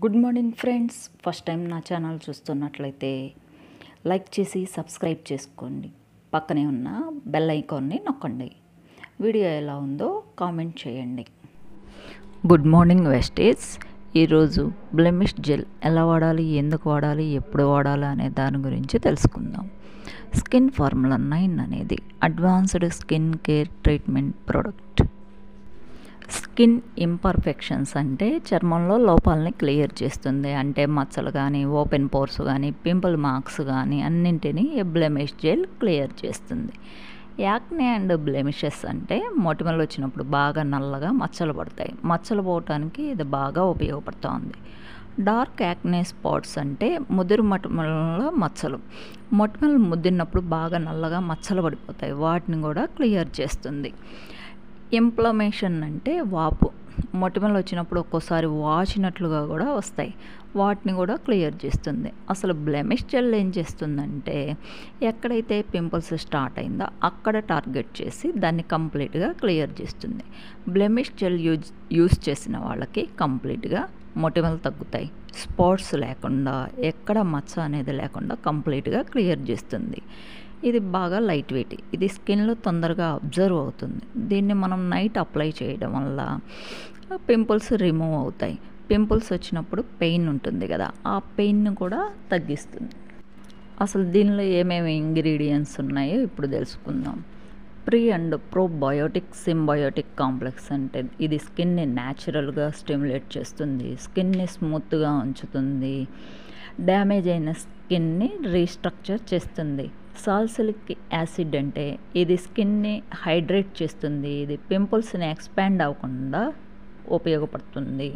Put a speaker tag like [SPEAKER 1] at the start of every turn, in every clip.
[SPEAKER 1] good morning friends first time నా channel చూస్తున్నట్లయితే like చేసి సబ్స్క్రైబ్ చేసుకోండి పక్కనే ఉన్న బెల్ ఐకాన్ని నొక్కండి వీడియో ఎలా ఉందో కామెంట్ చేయండి గుడ్ మార్నింగ్ వెస్టేజ్ ఈరోజు బ్లెమిష్ జెల్ ఎలా వాడాలి ఎందుకు వాడాలి ఎప్పుడు వాడాలి అనే దాని గురించి తెలుసుకుందాం స్కిన్ ఫార్ములా నైన్ అనేది advanced skin care treatment product skin imperfections అంటే చర్మంలో లోపాలని క్లియర్ చేస్తుంది అంటే మచ్చలు కానీ ఓపెన్ పోర్స్ కానీ పింపుల్ మార్క్స్ కానీ అన్నింటినీ బ్లెమిష్ జెల్ క్లియర్ చేస్తుంది యాక్నే అండ్ బ్లెమిషెస్ అంటే మొటిమలు వచ్చినప్పుడు బాగా నల్లగా మచ్చలు పడతాయి మచ్చలు పోవటానికి ఇది బాగా ఉపయోగపడుతుంది డార్క్ యాక్నే స్పాట్స్ అంటే ముదురు మొటిమలలో మచ్చలు మొటిమలు ముద్దినప్పుడు బాగా నల్లగా మచ్చలు పడిపోతాయి వాటిని కూడా క్లియర్ చేస్తుంది ఇంప్లమేషన్ అంటే వాపు మొటిమలు వచ్చినప్పుడు ఒక్కోసారి వాచినట్లుగా కూడా వస్తాయి వాటిని కూడా క్లియర్ చేస్తుంది అసలు బ్లెమిష్ జెల్ ఏం చేస్తుందంటే ఎక్కడైతే పింపుల్స్ స్టార్ట్ అయిందో అక్కడ టార్గెట్ చేసి దాన్ని కంప్లీట్గా క్లియర్ చేస్తుంది బ్లెమిష్ జెల్ యూజ్ యూజ్ చేసిన వాళ్ళకి కంప్లీట్గా మొటిమలు తగ్గుతాయి స్పాట్స్ లేకుండా ఎక్కడ మచ్చ అనేది లేకుండా కంప్లీట్గా క్లియర్ చేస్తుంది ఇది బాగా లైట్ వెయిట్ ఇది స్కిన్లో తొందరగా అబ్జర్వ్ అవుతుంది దీన్ని మనం నైట్ అప్లై చేయడం వల్ల పింపుల్స్ రిమూవ్ అవుతాయి పింపుల్స్ వచ్చినప్పుడు పెయిన్ ఉంటుంది కదా ఆ పెయిన్ను కూడా తగ్గిస్తుంది అసలు దీనిలో ఏమేమి ఇంగ్రీడియంట్స్ ఉన్నాయో ఇప్పుడు తెలుసుకుందాం pre and probiotic symbiotic complex అంటే ఇది స్కిన్ని న్యాచురల్గా స్టిమ్యులేట్ చేస్తుంది స్కిన్ని స్మూత్గా ఉంచుతుంది డ్యామేజ్ అయిన స్కిన్ని రీస్ట్రక్చర్ చేస్తుంది సాల్సిలిక్ యాసిడ్ అంటే ఇది స్కిన్ని హైడ్రేట్ చేస్తుంది ఇది పింపుల్స్ని ఎక్స్పాండ్ అవ్వకుండా ఉపయోగపడుతుంది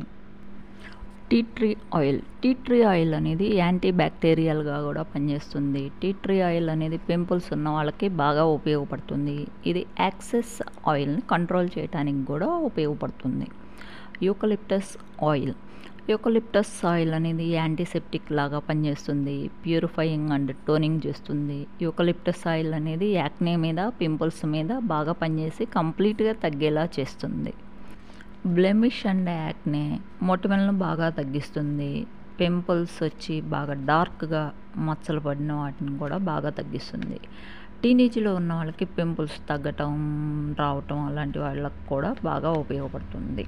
[SPEAKER 1] tea tree oil tea tree oil అనేది యాంటీ బ్యాక్టీరియల్గా కూడా పనిచేస్తుంది టీ ట్రీ ఆయిల్ అనేది పింపుల్స్ ఉన్న వాళ్ళకి బాగా ఉపయోగపడుతుంది ఇది యాక్సెస్ ఆయిల్ని కంట్రోల్ చేయడానికి కూడా ఉపయోగపడుతుంది యూకలిప్టస్ ఆయిల్ యూకలిప్టస్ ఆయిల్ అనేది యాంటీసెప్టిక్ లాగా పనిచేస్తుంది ప్యూరిఫైయింగ్ అండ్ టోనింగ్ చేస్తుంది యూకలిప్టస్ ఆయిల్ అనేది యాక్నే మీద పింపుల్స్ మీద బాగా పనిచేసి కంప్లీట్గా తగ్గేలా చేస్తుంది బ్లెమిష్ అండ్ యాక్నే మొటిమలను బాగా తగ్గిస్తుంది పింపుల్స్ వచ్చి బాగా డార్క్గా మచ్చలు పడిన వాటిని కూడా బాగా తగ్గిస్తుంది టీనేజ్లో ఉన్న వాళ్ళకి పింపుల్స్ తగ్గటం రావటం అలాంటి వాళ్ళకి కూడా బాగా ఉపయోగపడుతుంది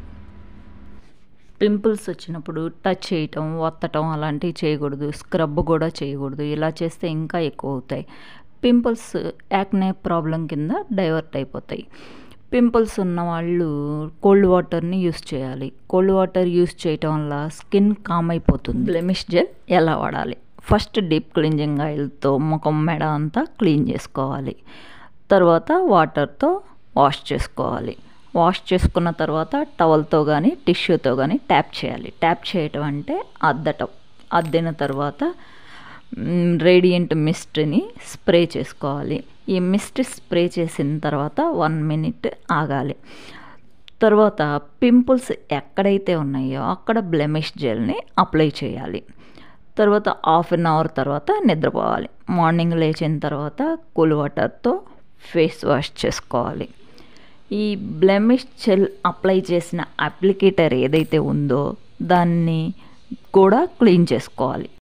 [SPEAKER 1] పింపుల్స్ వచ్చినప్పుడు టచ్ చేయటం వత్తటం అలాంటివి చేయకూడదు స్క్రబ్ కూడా చేయకూడదు ఇలా చేస్తే ఇంకా ఎక్కువ అవుతాయి పింపుల్స్ యాక్నే ప్రాబ్లం కింద డైవర్ట్ అయిపోతాయి పింపుల్స్ ఉన్న వాళ్ళు కోల్డ్ వాటర్ని యూస్ చేయాలి కోల్డ్ వాటర్ యూస్ చేయటం వల్ల స్కిన్ కామ్ అయిపోతుంది బ్లెమిష్ జెల్ ఎలా వాడాలి ఫస్ట్ డీప్ క్లీన్జింగ్ ఆయిల్తో ముఖం మెడ అంతా క్లీన్ చేసుకోవాలి తర్వాత వాటర్తో వాష్ చేసుకోవాలి వాష్ చేసుకున్న తర్వాత టవల్తో కానీ టిష్యూతో కానీ ట్యాప్ చేయాలి ట్యాప్ చేయటం అంటే అద్దటం అద్దిన తర్వాత రేడియంట్ మిస్ట్ని స్ప్రే చేసుకోవాలి ఈ మిస్ట్ స్ప్రే చేసిన తర్వాత వన్ మినిట్ ఆగాలి తర్వాత పింపుల్స్ ఎక్కడైతే ఉన్నాయో అక్కడ బ్లెమిష్ జెల్ని అప్లై చేయాలి తర్వాత హాఫ్ అన్ అవర్ తర్వాత నిద్రపోవాలి మార్నింగ్ లేచిన తర్వాత కూల్ వాటర్తో ఫేస్ వాష్ చేసుకోవాలి ఈ బ్లెమిష్ జెల్ అప్లై చేసిన అప్లికేటర్ ఏదైతే ఉందో దాన్ని కూడా క్లీన్ చేసుకోవాలి